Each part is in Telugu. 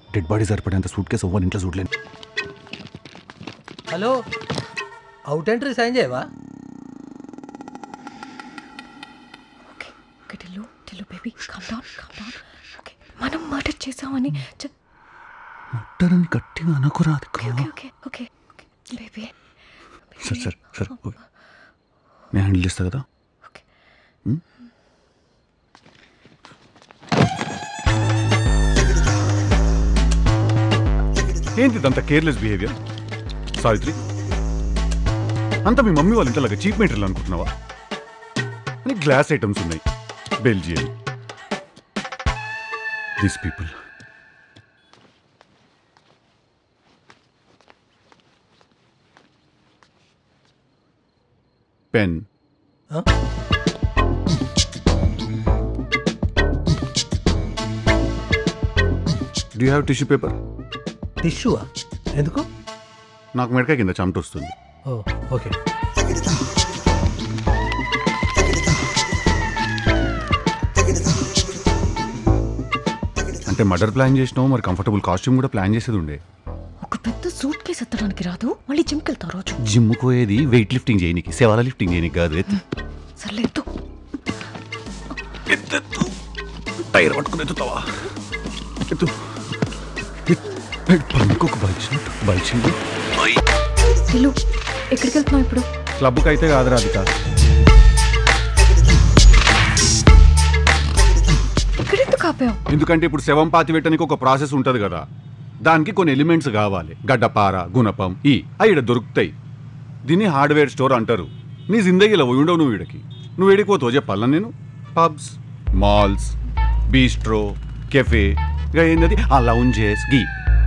డెడ్ బాడీ సరిపడేంత సూట్ కేసు అవ్వని ఇంట్లో చూడలేను హలో అవుట్ ఎంట్రీ సైన్ చేయవా okay okay Tillu Tillu baby come down come down okay మనం మర్డర్ చేసామని చె- ముట్టరని గట్టిగా అనుకురాదు okay okay okay okay okay baby సరే సరే సరే ఓకే నేను హ్యాండిల్ చేస్తా కదా ఓకే ఏంటి అంత కేర్లెస్ బిహేవియర్ సావిత్రి అంత మీ మమ్మీ వాళ్ళ ఇంట్లో చీప్ మెటీరియల్ అనుకుంటున్నావా అని గ్లాస్ ఐటమ్స్ ఉన్నాయి Belgium this people pen Huh? Do have tissue paper టిష్యూవా ఎందుకు నాకు మెడకాయ కింద చెమట వస్తుంది ఓ ఓకే అంటే మర్డర్ ప్లాన్ చేసినావు మరి కంఫర్టబుల్ కాస్ట్యూమ్ కూడా ప్లాన్ చేసేది ఉండే ఒక పెద్ద సూట్ కేసు ఎత్తడానికి రాదు మళ్ళీ జిమ్కి వెళ్తావు రోజు జిమ్ పోయేది వెయిట్ లిఫ్టింగ్ చేయనికి సేవాల లిఫ్టింగ్ చేయనికి కాదు ఎత్తు. సర్లే ఎత్తు ఎత్తెత్తు టైర్ పట్టుకుని ఎత్తుతావా ఎత్తు పనుకోక బలిచినట్టు బలిచింది టిల్లు ఎక్కడికి వెళ్తున్నావు ఇప్పుడు క్లబ్కి అయితే కాదు రాధిక ఇక్కడ ఎందుకు ఆపావు ఎందుకంటే ఇప్పుడు శవం పాతి పెట్టడానికి ఒక ప్రాసెస్ ఉంటుంది కదా దానికి కొన్ని ఎలిమెంట్స్ కావాలి గడ్డపార గుణపం ఈ అవి దొరుకుతాయి దీన్ని హార్డ్వేర్ స్టోర్ అంటారు నీ జిందగీలో పోయి ఉండవు నువ్వు వీడికి నువ్వు వీడికి పోతావు చెప్పాలా నేను పబ్స్ మాల్స్ బీస్ట్రో కెఫే ఇక ఏంటది ఆ లౌంజెస్ గీ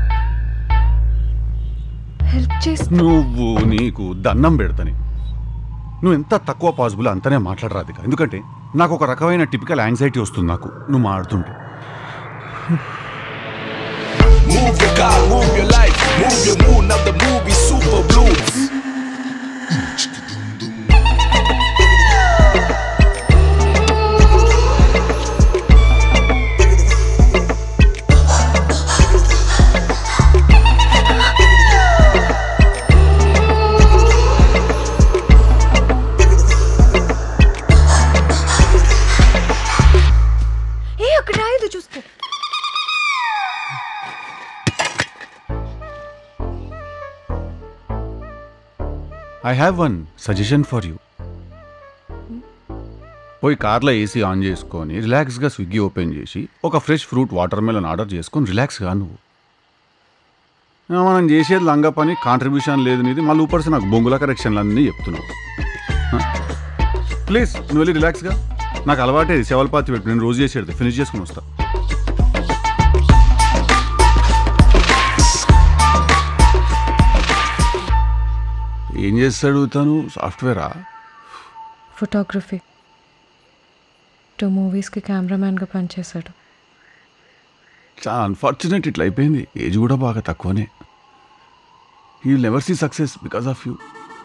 హెల్ప్ చేసి నువ్వు నీకు దండం పెడతాని నువ్వు ఎంత తక్కువ పాసిబుల్ అంతనే మాట్లాడరాదు ఎందుకంటే నాకు ఒక రకమైన టిపికల్ యాంగ్జైటీ వస్తుంది నాకు నువ్వు మాడుతుంటే Move your car, move your life, move your mood. Now the movie super blues. ఏ అక్కడ రాయదు చూసుకో I have one suggestion for you పోయి కార్లో ఏసీ ఆన్ చేసుకొని రిలాక్స్గా స్విగ్గీ ఓపెన్ చేసి ఒక fresh fruit water melon order చేసుకొని రిలాక్స్గా నువ్వు ఆ, మనం చేసేది లంగా పని కాంట్రిబ్యూషన్ లేదు నీది మళ్ళీ ఊపర్సి నాకు బొంగుల కరెక్షన్లు అన్నీ చెప్తున్నావు ప్లీజ్ నువ్వు వెళ్ళి రిలాక్స్గా నాకు అలవాటే శవలపాతి పెట్టు నేను రోజు చేసేది ఫినిష్ చేసుకుని వస్తా ఏం చేస్తాడు తను సాఫ్ట్వేరా ఫోటోగ్రఫీ టూ మూవీస్కి కెమెరామ్యాన్గా పనిచేశాడు చాలా అన్ఫార్చునేట్ ఇట్లా అయిపోయింది ఏజ్ కూడా బాగా తక్కువనే you never see success because of you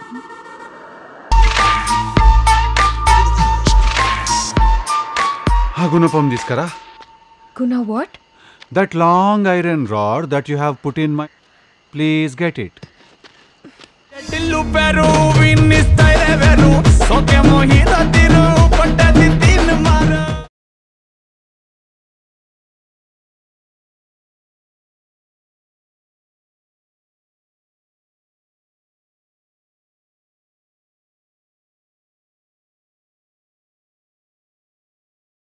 ఆ గుణపం తీసుకురా గునా what that long iron rod that you have put in my please get it Tillu పెరు విన్నిస్తాయి రే వెరు సోకే మోహిత తిరు